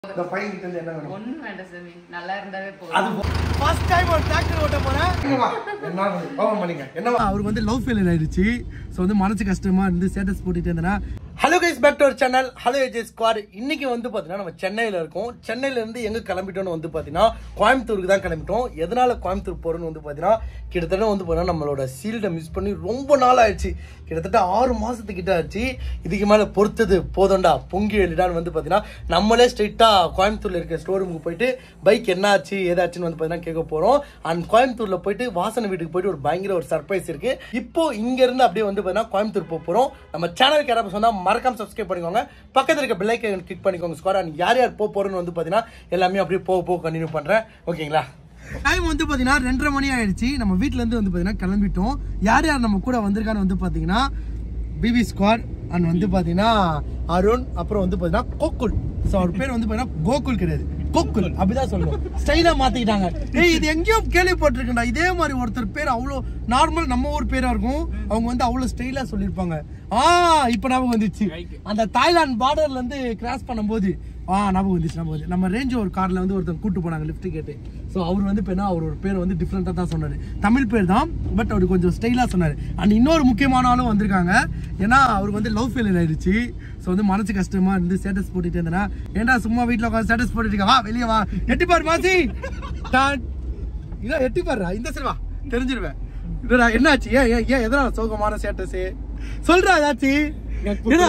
இந்த பையன் கிட்ட இருந்து என்ன வேணும் ஒண்ணும் வேண்டாம் சாமி நல்லா இருந்தாவே அது போதும் ஃபர்ஸ்ட் டைம் ஒரு டிராக்டர் ஓட்ட போறேன் என்ன கோவம் பண்ணிக்க என்னவா அவருக்கு வந்து லவ் ஃபெயிலியர் ஆயிடுச்சு ஸோ வந்து மனசு கஷ்டமா இருந்து ஸ்டேட்டஸ் போட்டுட்டு இருந்தேன்னா hello guys back to our channel hello AJ squad இன்னைக்கு வந்து பார்த்தீங்கன்னா நம்ம சென்னையில் இருக்கோம் சென்னையில இருந்து எங்க கிளம்பிட்டோம்னு வந்து பார்த்தீங்கன்னா கோயம்புத்தூருக்கு தான் கிளம்பிட்டோம் எதனால கோயம்புத்தூர் போறோம்னு வந்து பார்த்தீங்கன்னா கிட்டத்தட்ட வந்து பார்த்தீங்கன்னா நம்மளோட சீல்டை மிஸ் பண்ணி ரொம்ப நாள் ஆயிடுச்சு கிட்டத்தட்ட ஆறு மாசத்துக்கிட்ட ஆச்சு இதுக்கு மேல பொறுத்தது போதோண்டா பொங்கி எழுடான்னு வந்து பார்த்தீங்கன்னா நம்மளே ஸ்ட்ரெயிட்டா கோயம்புத்தூர்ல இருக்க ஸ்டோர் ரூமுக்கு போயிட்டு பைக் என்ன ஆச்சு ஏதாச்சுன்னு வந்து பார்த்தீங்கன்னா கேட்க போறோம் அண்ட் கோயம்புத்தூர்ல போயிட்டு வாசனை வீட்டுக்கு போயிட்டு ஒரு பயங்கர ஒரு சர்ப்ரைஸ் இருக்கு இப்போ இங்க இருந்து அப்படியே வந்து பார்த்தீங்கன்னா கோயம்புத்தூர் போக போறோம் நம்ம சேனலுக்கு யாராவது சொன்னா மறக்காம சப்ஸ்கிரைப் பண்ணிக்கோங்க பக்கத்துல இருக்க பெல் ஐக்கன் கிளிக் பண்ணிக்கோங்க ஸ்கோர் அண்ட் யார் யார் போக போறோம்னு வந்து பார்த்தீங்கன்னா எல்லாமே அப்படியே போக போக கண்டினியூ பண்றேன் ஓகேங்களா டைம் வந்து பார்த்தீங்கன்னா ரெண்டரை மணி ஆயிடுச்சு நம்ம வீட்ல இருந்து வந்து பார்த்தீங்கன்னா கிளம்பிட்டோம் யார் யார் நம்ம கூட வந்திருக்கான்னு வந்து பார்த்தீங்கன்னா பிபி ஸ்குவாட் அண்ட் வந்து பார்த்தீங்கன்னா அருண் அப்புறம் வந்து பார்த்தீங்கன்னா கோகுல் ஸோ அவர் பேர் வந்து பார்த்தீங்கன்னா கோகுல் கிடையாது கோகுல் அப்படிதான் சொல்லணும் ஸ்டைலா மாத்திக்கிட்டாங்க ஏய் இது எங்கேயோ கேள்விப்பட்டிருக்கேன்டா இதே மாதிரி ஒருத்தர் பேர் அவ்வளோ நார்மல் நம்ம ஊர் பேரா இருக்கும் அவங்க வந்து அவ்வளோ ஸ்டைலா சொல்லியிருப்பாங்க ஆ இப்போ ஞாபகம் வந்துச்சு அந்த தாய்லாந்து பார்டர்ல இருந்து கிராஸ் பண்ணும்போது ஆ ஞாபகம் வந்துச்சு ஞாபகம் வந்து நம்ம ரேஞ்ச் ஒரு கார்ல வந்து ஒருத்தர் கூட்டு போனாங்க லிஃப்ட் கேட்டு ஸோ அவர் வந்து இப்போ என்ன அவர் ஒரு பேர் வந்து டிஃப்ரெண்ட்டாக தான் சொன்னார் தமிழ் பேர் தான் பட் அவர் கொஞ்சம் ஸ்டைலாக சொன்னார் அண்ட் இன்னொரு முக்கியமான ஆளும் வந்திருக்காங்க ஏன்னா அவருக்கு வந்து லவ் ஃபெயிலியர் ஆயிடுச்சு ஸோ வந்து மனசு கஷ்டமா இருந்து ஸ்டேட்டஸ் போட்டுட்டு இருந்தேன்னா ஏன்டா சும்மா வீட்டில் உட்காந்து ஸ்டேட்டஸ் போட்டுட்டு இருக்க வா வெளியே வா எட்டி பாரு மாசி டான். இல்ல எட்டி பாருடா இந்த சைடு வா தெரிஞ்சிருவேன் இல்லடா என்னாச்சு ஏன் ஏன் ஏன் எதனால சோகமான ஸ்டேட்டஸ் சொல்றா ஏதாச்சும் என்ன?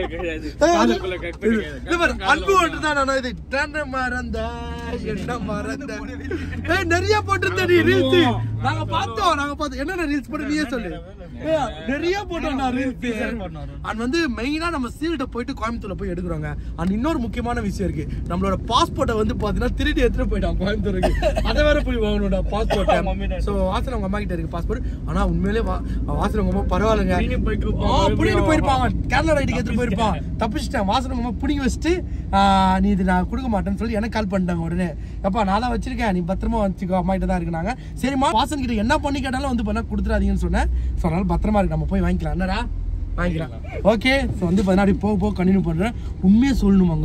இது பாரு, அன்பு ஒன்றுதான் நானா இது. தன்னை மறந்த, என்ன மறந்த. ஏய், நிறைய போட்டிருந்த நீ reels. நாங்க பார்த்தோம், நாங்க பார்த்தோம். என்னென்ன reels போட்ட நீயே சொல்லு. ஏய், நிறைய போட்டோம்டா reels. And வந்து மெயினா நம்ம சீல்ட போயிட்டு கோயம்புத்தூர்ல போய் எடுக்கிறோங்க அண்ட் இன்னொரு முக்கியமான விஷயம் இருக்கு நம்மளோட பாஸ்போர்ட்டை வந்து பாத்தீங்கன்னா திருடி எடுத்துட்டு போயிட்டான் கோயம்புத்தூருக்கு அதை வேற போய் வாங்கணும்டா பாஸ்போர்ட் சோ வாசன உங்க அம்மா கிட்ட இருக்கு பாஸ்போர்ட் ஆனா உண்மையிலே வா- வாசன உங்க அம்மா பரவாயில்லைங்க ஆ, புடிங்கிட்டு போயிருப்பான் அவன் கேரளா ரைடுக்கு எடுத்துட்டு போயிருப்பான் தப்பிச்சிட்டேன் வாசன உங்க அம்மா புடிங்கி வச்சுட்டு ஆ, நீ இது நான் கொடுக்க மாட்டேன்னு சொல்லி எனக்கு கால் பண்ணிட்டாங்க உடனே அப்பா நான் தான் வச்சிருக்கேன் நீ பத்திரமா வச்சுக்கோ அம்மா கிட்ட தான் இருக்குனாங்க சரிம்மா வாசன் கிட்ட என்ன பண்ணி கேட்டாலும் வந்து பண்ண கொடுத்துறாதீங்கன்னு சொன்னேன் ஸோ அதனால பத்திரமா இருக்கு நம்ம போய் வாங்கிக்கலாம் என்னடா வாங்கிக்கலாம் ஓகே ஸோ வந்து பதினாடி போக போக கண்டினியூ பண்ணுறேன் உண்மையை சொல்லணுமாங்க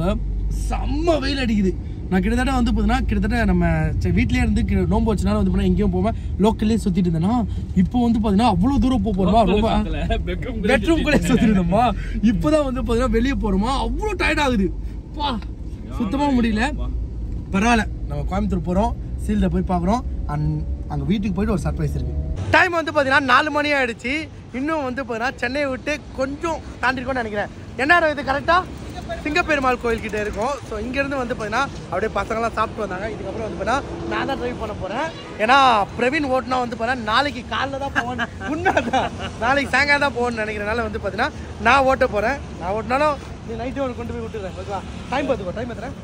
செம்ம வெயில் அடிக்குது நான் கிட்டத்தட்ட வந்து பார்த்தீங்கன்னா கிட்டத்தட்ட நம்ம சரி, வீட்லயே இருந்து கி- நோன்பு வச்சனால வந்து பார்த்தீங்கன்னா எங்கேயும் போவேன் லோக்கல்லே சுற்றிட்டு இருந்தேன்னா இப்போ வந்து பார்த்தீங்கன்னா அவ்வளோ தூரம் போக போகிறோமா ரொம்ப பெட்ரூம் கூட சுற்றிட்டு இருந்தோமா இப்போதான் வந்து பார்த்தீங்கன்னா வெளியே போகிறோமா அவ்வளோ டயர்ட் ஆகுது பா சுத்தமாக முடியல பரவாயில்ல நம்ம கோயம்புத்தூர் போகிறோம் சீல்ட போய் பார்க்குறோம் அண்ட் அங்கே வீட்டுக்கு போயிட்டு ஒரு சர்ப்ரைஸ் இருக்கு டைம் வந்து பார்த்தீங்கன்னா நாலு மணி ஆயிடுச்சு இன்னும் வந்து பார்த்தீங்கன்னா சென்னையை விட்டு கொஞ்சம் தாண்டிருக்கோம்னு நினைக்கிறேன் என்ன இடம் இது கரெக்டாக சிங்கப்பெருமாள் கோயில் கிட்ட இருக்கும் ஸோ இங்கேருந்து வந்து பார்த்தீங்கன்னா அப்படியே பசங்களாம் சாப்பிட்டு வந்தாங்க இதுக்கப்புறம் வந்து பார்த்தீங்கன்னா நான் தான் ட்ரைவ் பண்ண போகிறேன் ஏன்னா பிரவீன் ஓட்டுனா வந்து பார்த்தீங்கன்னா நாளைக்கு காலைல தான் போவேன் உண்மைதான் நாளைக்கு சாயங்காலம் தான் போகணும்னு நினைக்கிறனால வந்து பார்த்தீங்கன்னா நான் ஓட்ட போகிறேன் நான் ஓட்டினாலும் நீ நைட்டே ஒரு கொண்டு போய் விட்டுறேன் ஓகேவா டைம் பார்த்துக்கோ டைம் எத்தனை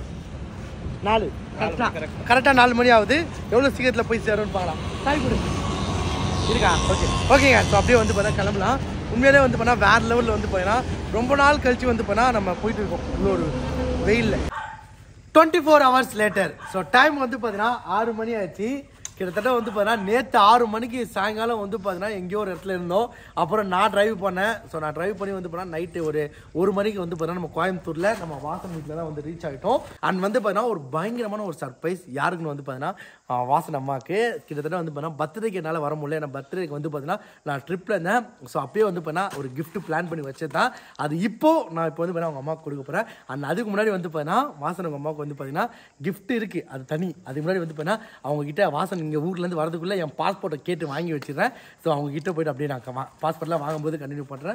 நாலு கரெக்டாக கரெக்டாக நாலு மணி ஆகுது எவ்வளோ சீக்கிரத்தில் போய் சேரும்னு பார்க்கலாம் டைம் கொடு இருக்கா ஓகே ஓகேங்க ஸோ அப்படியே வந்து பார்த்தா கிளம்பலாம் உண்மையிலே வந்து பண்ணால் வேறு லெவலில் வந்து போயினா ரொம்ப நாள் கழிச்சு வந்து பண்ணால் நம்ம போயிட்டு இருக்கோம் இவ்வளோ ஒரு வெயிலில் twenty four hours later so time வந்து பார்த்தீங்கன்னா ஆறு மணி ஆச்சு கிட்டத்தட்ட வந்து பார்த்தீங்கன்னா நேற்று ஆறு மணிக்கு சாயங்காலம் வந்து பார்த்தீங்கன்னா எங்கேயோ ஒரு இடத்துல இருந்தோம் அப்புறம் நான் டிரைவ் பண்ணேன் ஸோ நான் டிரைவ் பண்ணி வந்து பார்த்தீங்கன்னா நைட்டு ஒரு ஒரு மணிக்கு வந்து பார்த்தீங்கன்னா நம்ம கோயம்புத்தூரில் நம்ம வாசன் வீட்டில் தான் வந்து ரீச் ஆகிட்டோம் அண்ட் வந்து பார்த்தீங்கன்னா ஒரு பயங்கரமான ஒரு சர்ப்ரைஸ் யாருக்குன்னு வந்து பார்த்தீங்கன்னா ஆஹ், வாசன் அம்மாவுக்கு கிட்டத்தட்ட வந்து பார்த்தீங்கன்னா பர்த்டேக்கு என்னால் வர முடியல ஏன்னா பர்த்டேக்கு வந்து பார்த்தீங்கன்னா நான் ட்ரிப்பில் இருந்தேன் ஸோ அப்பயே வந்து பார்த்தீங்கன்னா ஒரு gift பிளான் பண்ணி வச்சது தான் அது இப்போ நான் இப்போ வந்து பார்த்தீங்கன்னா அவங்க அம்மாவுக்கு கொடுக்க போகிறேன் அண்ட் அதுக்கு முன்னாடி வந்து பார்த்தீங்கன்னா வாசன் அவங்க அம்மாவுக்கு வந்து பார்த்தீங்கன்னா gift இருக்குது அது தனி அதுக்கு முன்னாடி வந்து பார்த்தீங்கன்னா அவங்க கிட்ட வாசன் இங்கே ஊர்லேருந்து வரதுக்குள்ளே என் பாஸ்போர்ட்டை கேட்டு வாங்கி வச்சிடுறேன் ஸோ அவங்க கிட்ட போயிட்டு அப்படியே நான் பாஸ்போர்ட்லாம் வாங்கும்போது கண்டினியூ பண்ணுறேன்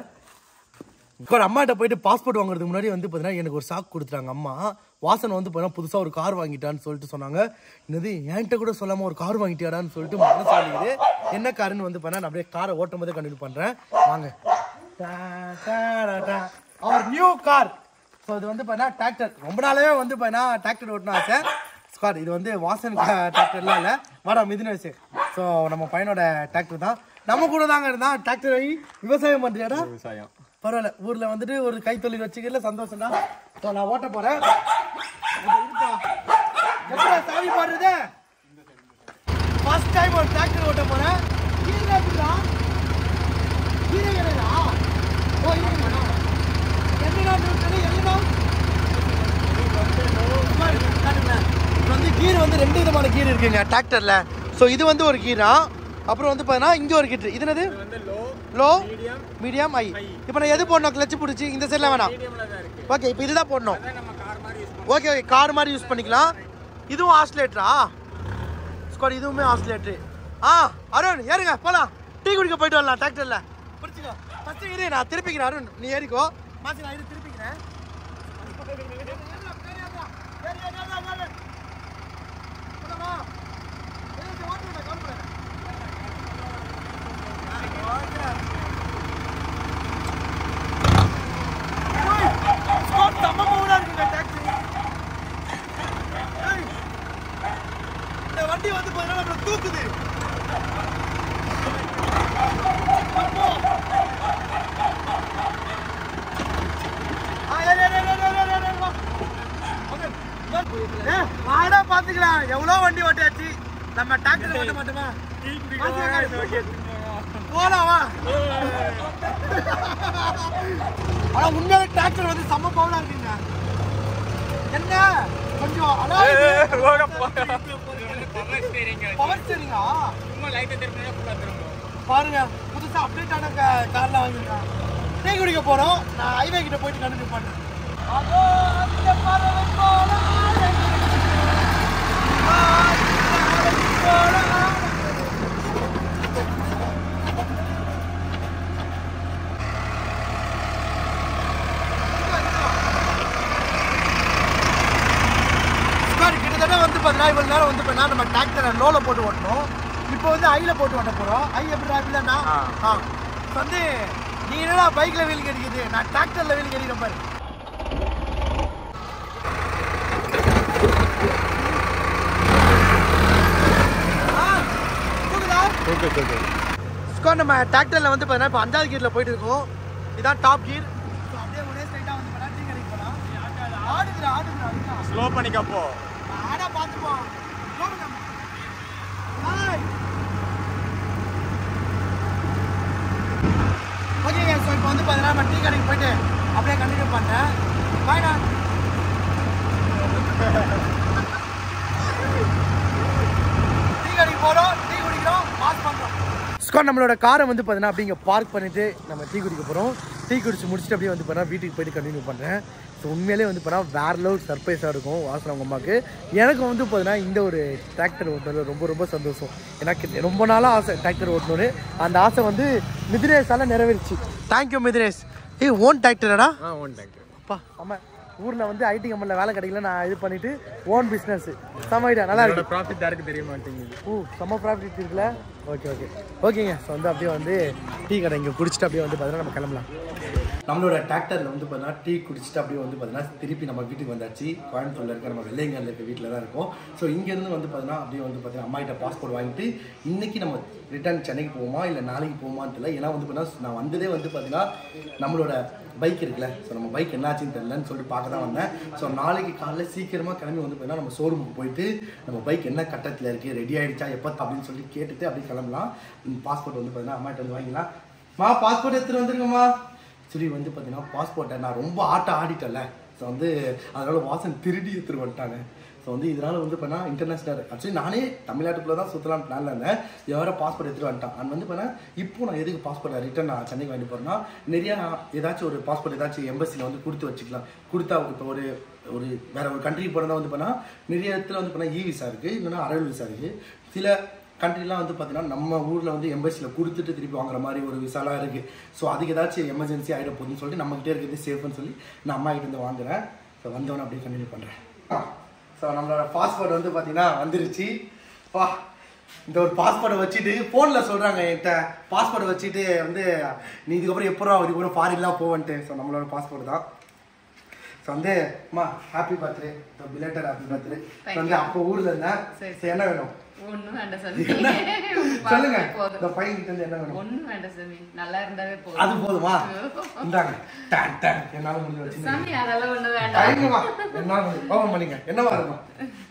இப்போ அம்மாட்ட போயிட்டு பாஸ்போர்ட் வாங்குறதுக்கு முன்னாடி வந்து பார்த்தீங்கன்னா எனக்கு ஒரு சாக்கு கொடுத்துட்டாங்க அம்மா வாசன் வந்து பார்த்தீங்கன்னா புதுசாக ஒரு கார் வாங்கிட்டான்னு சொல்லிட்டு சொன்னாங்க என்னது என்கிட்ட கூட சொல்லாமல் ஒரு கார் வாங்கிட்டியாடான்னு சொல்லிட்டு மனசு வலிக்குது என்ன காருன்னு வந்து பண்ணா நான் அப்படியே காரை ஓட்டும் போதே கண்டினியூ பண்ணுறேன் வாங்க டா, டா, டா, டா. அவர் நியூ கார் ஸோ இது வந்து பார்த்தீங்கன்னா டிராக்டர் ரொம்ப நாளாவே வந்து பார்த்தீங்கன்னா டிராக்டர் ஓட்டணும் ஆசை ஸ்காட் இது வந்து வாசன் டிராக்டர்லாம் இல்லை வாடா மிதுன வச்சு ஸோ நம்ம பையனோட டிராக்டர் தான் நம்ம கூட தாங்க இருந்தான் டிராக்டர் ஆகி விவசாயம் பண்ணுறியாடா விவசாயம் பரவாயில்ல ஊர்ல வந்துட்டு ஒரு கைத்தொழில் வச்சுக்கல சந்தோஷம்டா ஸோ நான் ஓட்ட போறேன் எப்படா சாவி பாடுறது ஃபர்ஸ்ட் டைம் ஒரு டிராக்டர் ஓட்ட போறேன் கீழே இருக்குடா கீழே கிடையாதா ஓ இருக்குடா என்னடா நிறுத்தணும் என்னடா பாரு வந்து ரெண்டு விதமான கீர் இருக்குங்க டிராக்டர்ல ஸோ இது வந்து ஒரு கீரா அப்புறம் வந்து பார்த்தீங்கன்னா இங்கே ஒரு கீர் இது என்னது லோ மீடியம் ஹை இப்போ நான் எது போடணும் கிளச்சு பிடிச்சி இந்த சைடில் வேணாம் ஓகே இப்போ இதுதான் போடணும் ஓகே ஓகே கார் மாதிரி யூஸ் பண்ணிக்கலாம் இதுவும் ஆஸ்லேட்டரா ஸ்குவாட் இதுவுமே ஆஸ்லேட்ரு ஆ அருண் ஏறுங்க போலாம் டீ குடிக்க போயிட்டு வரலாம் டிராக்டர்ல பிடிச்சிக்கோ ஃபர்ஸ்ட் இரு நான் திருப்பிக்கிறேன் அருண் நீ ஏறிக்கோ மாசி நான் இரு திருப்பிக்கிறேன் இந்த வண்டி வந்து பார்த்தீங்கன்னா நம்மளை தூக்குது ஆ, ஏறு, ஏறு, ஏறு, ஏறு, ஏறு, ஏறு, வா. Okay. ஏ, வாடா பாத்துக்கலாம் எவ்வளவு வண்டி ஓட்டியாச்சு நம்ம டாக்டர் ஓட்ட மாட்டோமா போலாம் வா ஆனா உண்மையாவே டிராக்டர் வந்து செம்ம பவுலா இருக்குங்க என்ன கொஞ்சம் பவர் ஸ்டேரிங்கா பாருங்க புதுசா அப்டேட் ஆன கார்ல வாங்கிருக்கேன் டீ குடிக்க போறோம் நான் ஹைவே கிட்ட போயிட்டு கண்டினியூ பண்றேன் அதோ அந்த பறவை போல ஆடு. ஆடு போல ஆடு. சார் கிட்டத்தட்ட வந்து பார்த்தீங்கன்னா இவ்வளோ நேரம் வந்து பார்த்தீங்கன்னா நம்ம டிராக்டரை லோல போட்டு ஓட்டணும் இப்போ வந்து ஐல போட்டு ஓட்ட போகிறோம் ஐ எப்படி இல்லைன்னா ஆ இப்போ வந்து நீ என்னடா பைக்கில் வீல் கடிக்குது நான் டிராக்டரில் வீல் கடிக்கிற பாரு ஆ, தூக்குதா? ஸ்கோர் நம்ம டிராக்டரில் வந்து பார்த்தீங்கன்னா இப்போ அஞ்சாவது கீரில் போயிட்டு இருக்கோம் இதான் டாப் கீர் அப்படியே ஒரே ஸ்ட்ரைட்டாக வந்து பார்த்தா டீ கடைக்கு போகலாம் ஆடுதுடா ஆடுதுடா அதுதான் ஸ்லோ பண்ணிக்கப்போ ஆடா பார்த்துப்போம் ஹாய் ஓகேங்க ஸோ இப்போ வந்து பார்த்தீங்கன்னா நம்ம டீ கடைக்கு போயிட்டு அப்படியே கண்டினியூ பண்ணேன் பாய்டா டீ கடைக்கு போகிறோம் டீ குடிக்கிறோம் பாஸ் பண்ணுறோம் ஸ்காட் நம்மளோட காரை வந்து பார்த்தீங்கன்னா அப்படிங்க பார்க் பண்ணிட்டு நம்ம டீ குடிக்க போகிறோம் டீ குடிச்சு முடிச்சுட்டு அப்படியே வந்து பார்த்தீங்கன்னா வீட்டுக்கு போயிட்டு கண்டினியூ பண்ணுறேன் ஸோ உண்மையிலே வந்து பார்த்தீங்கன்னா வேற லெவல் சர்ப்ரைஸாக இருக்கும் வாசனை அவங்க அம்மாவுக்கு எனக்கு வந்து பார்த்தீங்கன்னா இந்த ஒரு டிராக்டர் ஓட்டுனது ரொம்ப ரொம்ப சந்தோஷம் எனக்கு ரொம்ப நாளாக ஆசை டிராக்டர் ஓட்டணும்னு அந்த ஆசை வந்து மிதிரேஸால் நிறைவேறிச்சு தேங்க்யூ மிதிரேஷ் ஏய் ஓன் டிராக்டரடா ஆ ஒன் தேங்க்யூ அப்பா ஆமாம் ஊரில் வந்து ஐடி கம்பெனியில் வேலை கிடைக்கல நான் இது பண்ணிட்டு ஓன் பிஸ்னஸ் செம்ம ஐடியா நல்லா இருக்கு ப்ராஃபிட் யாருக்கு தெரிய மாட்டேங்குது ஓ செம்ம ப்ராஃபிட் இருக்குல்ல ஓகே ஓகே ஓகேங்க ஸோ வந்து அப்படியே வந்து டீ கடை இங்கே குடிச்சிட்டு அப்படியே வந்து பார்த்தீங்கன்னா நம்ம கிளம்பலாம் நம்மளோட டிராக்டரில் வந்து பார்த்தீங்கன்னா டீ குடிச்சிட்டு அப்படியே வந்து பார்த்தீங்கன்னா திருப்பி நம்ம வீட்டுக்கு வந்தாச்சு கோயம்புத்தூர்ல இருக்க நம்ம வெள்ளையங்கல்ல இருக்க வீட்டில் தான் இருக்கோம் ஸோ இங்கேருந்து வந்து பார்த்தீங்கன்னா அப்படியே வந்து பார்த்தீங்கன்னா அம்மா கிட்ட பாஸ்போர்ட் வாங்கிட்டு இன்னைக்கு நம்ம ரிட்டர்ன் சென்னைக்கு போவோமா இல்லை நாளைக்கு போவோமான்னு தெரியல ஏன்னா வந்து பார்த்தீங்கன்னா நான் வந்ததே வந்து பார்த்தீங்கன்னா நம்மளோட பைக் இருக்குல்ல ஸோ நம்ம பைக் என்னாச்சுன்னு தெரியலன்னு சொல்லிட்டு பார்க்க தான் வந்தேன் ஸோ நாளைக்கு காலைல சீக்கிரமாக கிளம்பி வந்து பார்த்தீங்கன்னா நம்ம ஷோரூமுக்கு போயிட்டு நம்ம பைக் என்ன கட்டத்தில் இருக்குது ரெடி ஆயிடுச்சா எப்போ அப்படின்னு சொல்லி கேட்டுட்டு அப்படியே கிளம்பலாம் பாஸ்போர்ட் வந்து பார்த்தீங்கன்னா அம்மாட்ட வந்து வாங்கிக்கலாம் மா பாஸ்போர்ட் எடுத்துகிட்டு வந்துருங்கம்மா சரி வந்து பார்த்தீங்கன்னா பாஸ்போர்ட்டை நான் ரொம்ப ஆட்டம் ஆடிட்டேன்ல ஸோ வந்து அதனால வாசன் திருடி எடுத்துட்டு வந்துட்டாங்க ஸோ வந்து இதனால வந்து பண்ணா இன்டர்நேஷனல் ஆக்சுவலி நானே தமிழ்நாட்டுக்குள்ள தான் சுற்றலாம் பிளான்ல இருந்தேன் யாரோ பாஸ்போர்ட் எடுத்துட்டு வந்துட்டான் அது வந்து பண்ணா இப்போ நான் எதுக்கு பாஸ்போர்ட் ரிட்டர்ன் நான் சென்னைக்கு வாங்கிட்டு போறேன்னா நிறைய நான் ஏதாச்சும் ஒரு பாஸ்போர்ட் ஏதாச்சும் எம்பசியில் வந்து கொடுத்து வச்சுக்கலாம் கொடுத்தா இப்போ ஒரு ஒரு வேற ஒரு கண்ட்ரிக்கு போகிறதா வந்து பண்ணா நிறைய இடத்துல வந்து பண்ணா இ விசா இருக்கு இல்லைன்னா அரைவல் விசா இருக்கு சில கண்ட்ரிலாம் வந்து பார்த்தீங்கன்னா நம்ம ஊரில் வந்து எம்பசியில் கொடுத்துட்டு திருப்பி வாங்குற மாதிரி ஒரு விசாலாம் இருக்குது ஸோ அதுக்கு ஏதாச்சும் எமர்ஜென்சி ஆகிட போகுதுன்னு சொல்லிட்டு நம்மகிட்டே இருக்கிறது சேஃப்னு சொல்லி நான் அம்மா கிட்ட இருந்து வாங்குறேன் ஸோ வந்தவொடனே அப்படியே கண்டினியூ பண்ணுறேன் ஸோ நம்மளோட பாஸ்போர்ட் வந்து பார்த்தீங்கன்னா வந்துருச்சு வா இந்த ஒரு பாஸ்போர்ட்டை வச்சுட்டு ஃபோனில் சொல்கிறாங்க என்கிட்ட பாஸ்போர்ட்டை வச்சுட்டு வந்து நீ இதுக்கப்புறம் எப்போ இதுக்கப்புறம் ஃபாரின்லாம் போவன்ட்டு ஸோ நம்மளோட பாஸ்போர்ட் தான் ஸோ வந்து அம்மா happy birthday so belated happy birthday so வந்து அப்போ ஊரில் இருந்தேன் சரி. ஸோ என்ன வேணும் ஒண்ணும் வேண்டாம் என்ன? சாமி சொல்லுங்க போதும் இந்த பையன் கிட்ட இருந்து என்ன வேணும் ஒண்ணும் வேண்டாம் சாமி நல்லா இருந்தாவே அது போதும் போதுமா இந்தாங்க டான் டான் என்னால முடிஞ்ச வச்சு சாமி அதெல்லாம் ஒண்ணு வேண்டாம் டைமுமா என்னால முடியும் ஓபன் பண்ணிங்க என்னவா இருக்கும்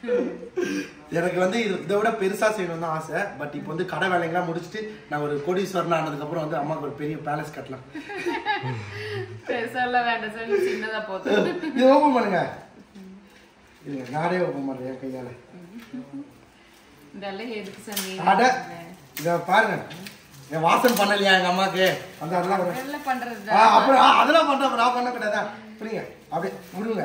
எனக்கு வந்து இது இதை விட பெருசா செய்யணும் தான் ஆசை பட் இப்போ வந்து கடை வேலைங்கெல்லாம் முடிச்சுட்டு நான் ஒரு கோடீஸ்வரன் ஆனதுக்கப்புறம் வந்து அம்மாவுக்கு ஒரு பெரிய பேலஸ் கட்டலாம் பெருசாலாம் வேண்டாம் சாமி சின்னதா போதும் இது ஓபன் பண்ணுங்க இல்ல நானே ஓப்பன் பண்றேன் என் கையால இதெல்லாம் எதுக்கு சாமி அட இத பாருங்க என் வாசல் பண்ணலையா எங்க அம்மாக்கு அந்த அதெல்லாம் வரும். இதெல்லாம் பண்றது ஆ, அப்புறம் ஆ, அதெல்லாம் பண்றேன் நான் பண்ண கூடாதா புரியுங்க அப்படியே விடுங்க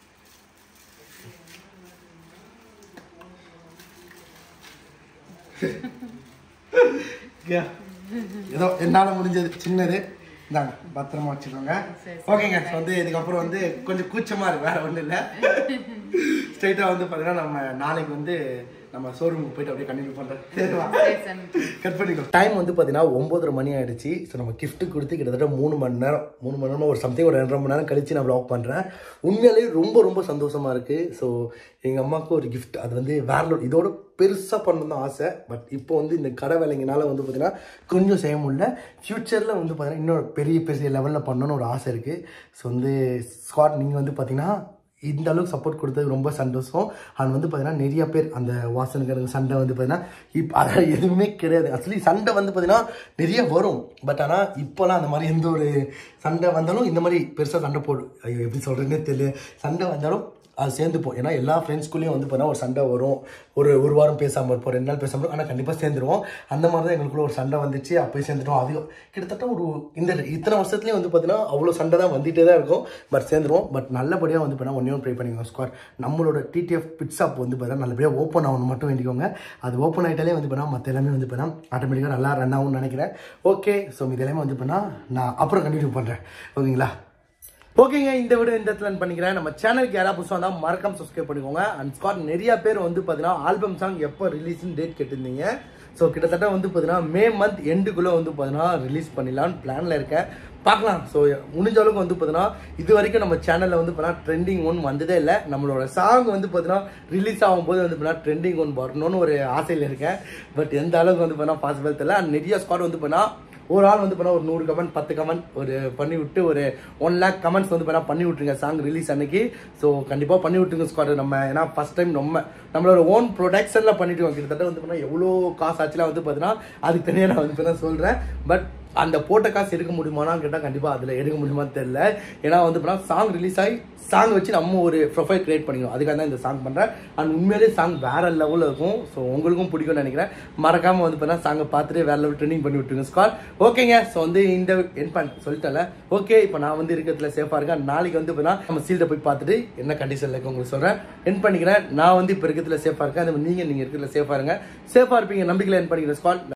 Yeah. ஏதோ என்னால முடிஞ்சது சின்னது இந்தாங்க பத்திரமா வச்சுக்கோங்க ஓகேங்க so வந்து இதுக்கப்புறம் வந்து கொஞ்சம் கூச்சமா இருக்கு வேற ஒண்ணும் இல்ல ஸ்ட்ரைட்டா வந்து பாத்தீங்கன்னா நம்ம நாளைக்கு வந்து நம்ம ஷோரூமுக்கு போயிட்டு அப்படியே கண்டினியூ பண்றோம் சரிவா சரி சாமி கட் பண்ணிக்கோ டைம் வந்து பார்த்தீங்கன்னா ஒம்பதரை மணி ஆயிடுச்சு ஸோ நம்ம gift கொடுத்து கிட்டத்தட்ட மூணு மணி நேரம் மூணு மணி நேரம் ஒரு சம்திங் ஒரு ரெண்டரை மணி நேரம் கழிச்சு நான் வ்ளாக் பண்ணுறேன் உண்மையிலேயே ரொம்ப ரொம்ப சந்தோஷமா இருக்கு ஸோ எங்கள் அம்மாவுக்கு ஒரு gift அது வந்து வேற level. இதோட பெருசாக பண்ணணும் தான் ஆசை பட் இப்போ வந்து இந்த கடை வேலைங்கனால வந்து பார்த்தீங்கன்னா கொஞ்சம் செய்ய முடியல ஃப்யூச்சரில் வந்து பார்த்தீங்கன்னா இன்னொரு பெரிய பெரிய லெவலில் பண்ணணும்னு ஒரு ஆசை இருக்குது ஸோ வந்து ஸ்காட் நீங்கள் வந்து பார்த்தீங்கன்னா இந்த அளவுக்கு சப்போர்ட் கொடுத்தது ரொம்ப சந்தோஷம் அண்ட் வந்து பார்த்தீங்கன்னா நிறைய பேர் அந்த வாசனுக்கு சண்டை வந்து பார்த்தீங்கன்னா இப்போ அதான் எதுவுமே கிடையாது ஆக்சுவலி சண்டை வந்து பார்த்தீங்கன்னா நிறைய வரும் பட் ஆனால் இப்போலாம் அந்த மாதிரி எந்த ஒரு சண்டை வந்தாலும் இந்த மாதிரி பெருசாக சண்டை போடும் ஐயோ எப்படி சொல்கிறேன்னே தெரியல சண்டை வந்தாலும் அது சேர்ந்துப்போம் ஏன்னா எல்லா ஃப்ரெண்ட்ஸ்குள்ளேயும் வந்து பார்த்தீங்கன்னா ஒரு சண்டை வரும் ஒரு ஒரு வாரம் பேசாமல் இருப்போம் ரெண்டு நாள் பேசாமல் ஆனால் கண்டிப்பாக சேர்ந்துருவோம் அந்த மாதிரி தான் எங்களுக்குள்ள ஒரு சண்டை வந்துச்சு அப்போயே சேர்ந்துட்டோம் அது கிட்டத்தட்ட ஒரு இந்த இத்தனை வருஷத்துலேயும் வந்து பார்த்தீங்கன்னா அவ்வளோ சண்டை தான் வந்துகிட்டே தான் இருக்கும் பட் சேர்ந்துருவோம் பட் நல்லபடியாக வந்து பார்த்தீங்கன்னா ஒன்றே ஒன்று ப்ரே பண்ணிக்கோங்க ஸ்குவாட் நம்மளோட டிடிஎஃப் பிட் ஷாப் வந்து பார்த்தீங்கன்னா நல்லபடியாக ஓப்பன் ஆகணும் மட்டும் வேண்டிக்கோங்க அது ஓப்பன் ஆகிட்டாலே வந்து பார்த்தீங்கன்னா மற்ற எல்லாமே வந்து பார்த்தீங்கன்னா ஆட்டோமேட்டிக்காக நல்லா ரன் ஆகும்னு நினைக்கிறேன் ஓகே ஸோ இது எல்லாமே வந்து பார்த்தீங்கன்னா நான் அப்புறம் கண்டினியூ பண்ணுறேன் ஓகேங்களா ஓகேங்க இந்த வீடியோ இந்த இடத்துல end பண்ணிக்கிறேன் நம்ம சேனலுக்கு யாராவது புதுசாக வந்தால் மறக்காம சப்ஸ்கிரைப் பண்ணிக்கோங்க அண்ட் ஸ்காட் நிறைய பேர் வந்து பார்த்தீங்கன்னா ஆல்பம் சாங் எப்போ ரிலீஸ்னு டேட் கேட்டிருந்தீங்க ஸோ கிட்டத்தட்ட வந்து பார்த்தீங்கன்னா மே மந்த் எண்டுக்குள்ளே வந்து பார்த்தீங்கன்னா ரிலீஸ் பண்ணிடலான்னு பிளானில் இருக்கேன் பார்க்கலாம் ஸோ முடிஞ்ச அளவுக்கு வந்து பார்த்தீங்கன்னா இது வரைக்கும் நம்ம சேனலில் வந்து பார்த்தீங்கன்னா ட்ரெண்டிங் ஒன் வந்ததே இல்லை நம்மளோட சாங் வந்து பார்த்தீங்கன்னா ரிலீஸ் ஆகும்போது வந்து பார்த்தீங்கன்னா ட்ரெண்டிங் ஒன் வரணும்னு ஒரு ஆசையில் இருக்கேன் பட் எந்த அளவுக்கு வந்து பார்த்தீங்கன்னா பாசிபிள் தெரியல And நிறைய ஸ்காட் வந்து பார்த்தீங்கன்னா ஒரு ஆள் வந்து பண்ணா ஒரு நூறு கமெண்ட் பத்து கமெண்ட் ஒரு பண்ணி விட்டு ஒரு ஒன் லேக் கமெண்ட்ஸ் வந்து பண்ணா பண்ணி விட்டுருங்க சாங் ரிலீஸ் அன்னைக்கு ஸோ கண்டிப்பாக பண்ணி விட்டுருங்க ஸ்குவாட் நம்ம ஏன்னா ஃபர்ஸ்ட் டைம் நம்ம நம்மளோட ஓன் ப்ரொடக்ஷனில் பண்ணிட்டு இருக்கோம். கிட்டத்தட்ட வந்து பண்ணால் எவ்வளோ காசு ஆச்சுலாம் வந்து பார்த்தீங்கன்னா அதுக்கு தனியாக நான் வந்து பண்ண சொல்கிறேன் பட் அந்த போட்ட காசு எடுக்க முடியுமான்னு கேட்டால் கண்டிப்பாக அதில் எடுக்க முடியுமான்னு தெரியல ஏன்னா வந்து பண்ணால் சாங் ரிலீஸ் ஆகி சாங் வச்சு நம்ம ஒரு ப்ரொஃபைல் கிரியேட் பண்ணிக்கணும் அதுக்காக தான் இந்த சாங் பண்ணுறேன் அண்ட் உண்மையிலேயே சாங் வேற லெவலில் இருக்கும் ஸோ உங்களுக்கும் பிடிக்கும்னு நினைக்கிறேன் மறக்காம வந்து பண்ணால் சாங்கை பார்த்துட்டு வேற லெவல் ட்ரெண்டிங் பண்ணி விட்டுருங்க ஸ்கால் ஓகேங்க ஸோ வந்து இந்த என் பண்ண சொல்லிட்டேன்ல ஓகே இப்போ நான் வந்து இருக்கிறதுல சேஃபாக இருக்கேன் நாளைக்கு வந்து பார்த்தா நம்ம சீல்டை போய் பார்த்துட்டு என்ன கண்டிஷனில் இருக்கு உங்களுக்கு சொல்கிறேன் என் பண்ணிக்கிறேன் நான் வந்து இப்போ இருக்கிறதுல சேஃபாக இருக்கேன் அதே மாதிரி நீங்கள் நீங்கள் இருக்கிறதுல சேஃபாக இருங்க சேஃபாக இருப்பீங்க நம்பிக்கையில் என் பண்ணிக்கிறேன் ஸ்கால்